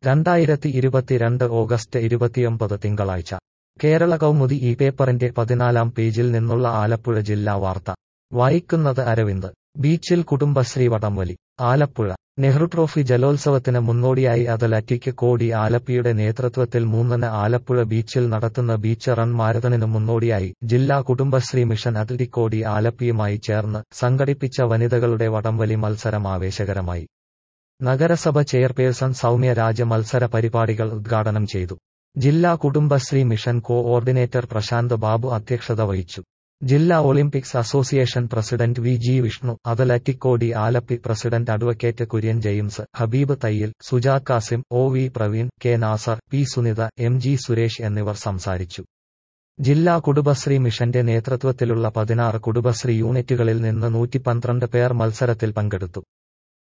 രണ്ടായിരത്തി ഇരുപത്തിരണ്ട് ഓഗസ്റ്റ് ഇരുപത്തിയൊമ്പത് തിങ്കളാഴ്ച കേരള കൗമുദി ഈ പേപ്പറിന്റെ പതിനാലാം പേജിൽ നിന്നുള്ള ആലപ്പുഴ ജില്ലാ വാർത്ത വായിക്കുന്നത് അരവിന്ദ് ബീച്ചിൽ കുടുംബശ്രീ വടംവലി ആലപ്പുഴ നെഹ്റു ട്രോഫി ജലോത്സവത്തിന് മുന്നോടിയായി അത്ലറ്റിക് കോടി ആലപ്പിയുടെ നേതൃത്വത്തിൽ മൂന്നിന് ആലപ്പുഴ ബീച്ചിൽ നടത്തുന്ന ബീച്ച് റൺ മാരത്തണിന് മുന്നോടിയായി ജില്ലാ കുടുംബശ്രീ മിഷൻ അത്ലറ്റിക് കോടി ആലപ്പിയുമായി ചേർന്ന് സംഘടിപ്പിച്ച വനിതകളുടെ വടംവലി മത്സരം ആവേശകരമായി നഗരസഭ ചെയർപേഴ്സൺ സൗമ്യ രാജ മത്സര പരിപാടികൾ ഉദ്ഘാടനം ചെയ്തു ജില്ലാ കുടുംബശ്രീ മിഷൻ കോഓർഡിനേറ്റർ പ്രശാന്ത് ബാബു അധ്യക്ഷത വഹിച്ചു ജില്ലാ Olympics association president V G Vishnu athletic കോടി Alleppey president advocate Kurian James Habeeb Thayyil Sujath Kasim O V Praveen K Nasar P Sunitha M G Suresh എന്നിവർ സംസാരിച്ചു ജില്ലാ കുടുംബശ്രീ മിഷന്റെ നേതൃത്വത്തിലുള്ള പതിനാറ് കുടുംബശ്രീ യൂണിറ്റുകളിൽ നിന്ന് നൂറ്റി പന്ത്രണ്ട് പേർ മത്സരത്തിൽ പങ്കെടുത്തു